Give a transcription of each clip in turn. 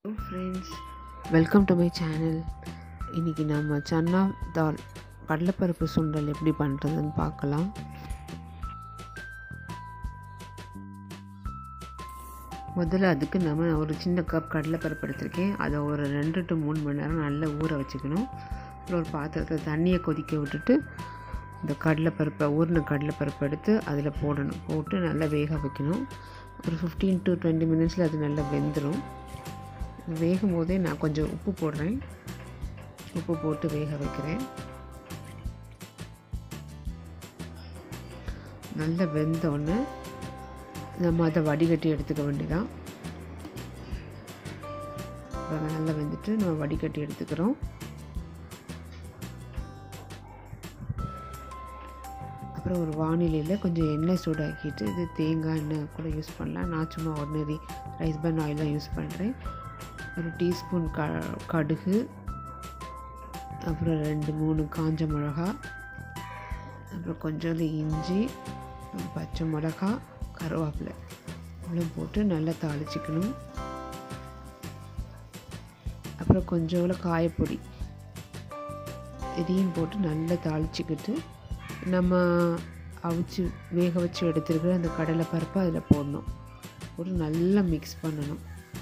friends welcome to my channel இன்றைக்கி நம்ம சன்னா தால் கடலைப்பருப்பு சுண்டல் எப்படி பண்ணுறதுன்னு பார்க்கலாம் முதல்ல அதுக்கு நம்ம ஒரு சின்ன கப் கடலைப்பருப்பு எடுத்திருக்கேன் அதை ஒரு ரெண்டு டு மூணு மணி நேரம் நல்லா ஊற வச்சுக்கணும் அப்புறம் ஒரு பாத்திரத்தில் தண்ணியை கொதிக்க விட்டுட்டு இந்த கடலைப்பருப்பை ஊறின கடலைப்பருப்பை எடுத்து அதில் போடணும் போட்டு நல்லா வேக வைக்கணும் ஒரு ஃபிஃப்டீன் டு டுவெண்ட்டி மினிட்ஸில் அது நல்லா வெந்துடும் வேகும் போதே நான் கொஞ்சம் உப்பு போடுறேன் உப்பு போட்டு வேக வைக்கிறேன் நல்லா வெந்தோடனே நம்ம அதை வடிகட்டி எடுத்துக்க வேண்டியதான் நல்லா வெந்துட்டு நம்ம வடிகட்டி எடுத்துக்கிறோம் அப்புறம் ஒரு வானிலையில் கொஞ்சம் எண்ணெய் சூடாக்கிட்டு இது தேங்காய் எண்ணெய் கூட யூஸ் பண்ணலாம் நான் சும்மா ஆர்டினரி ரைஸ் பன் ஆயில் தான் யூஸ் பண்ணுறேன் ஒரு டீஸ்பூன் க கடுகு அப்புறம் ரெண்டு மூணு காஞ்ச மிளகா அப்புறம் கொஞ்சோண்டு இஞ்சி பச்சை மிளகா கருவேப்பிலை இவ்வளோ போட்டு நல்லா தாளிச்சிக்கணும் அப்புறம் கொஞ்சோண்டு காயப்பொடி இதையும் போட்டு நல்லா தாளிச்சிக்கிட்டு நம்ம அவிச்சு வேக வச்சு எடுத்துருக்கிற அந்த கடலை பருப்பை அதில் போடணும் போட்டு நல்லா மிக்ஸ் பண்ணணும்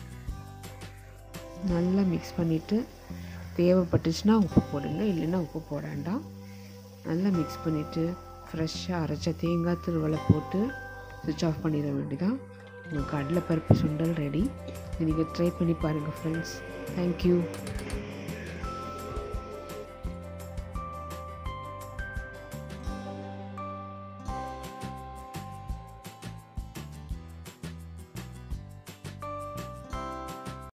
நல்லா மிக்ஸ் பண்ணிவிட்டு தேவைப்பட்டுச்சுன்னா உப்பு போடுங்க இல்லைன்னா உப்பு போட வேண்டாம் நல்லா மிக்ஸ் பண்ணிவிட்டு ஃப்ரெஷ்ஷாக அரைச்ச தேங்காய் திருவலை போட்டு சுவிட்ச் ஆஃப் பண்ணிட வேண்டியதான் உங்கள் கடலைப்பருப்பு சுண்டல் ரெடி நீங்கள் ட்ரை பண்ணி பாருங்கள் ஃப்ரெண்ட்ஸ் தேங்க்யூ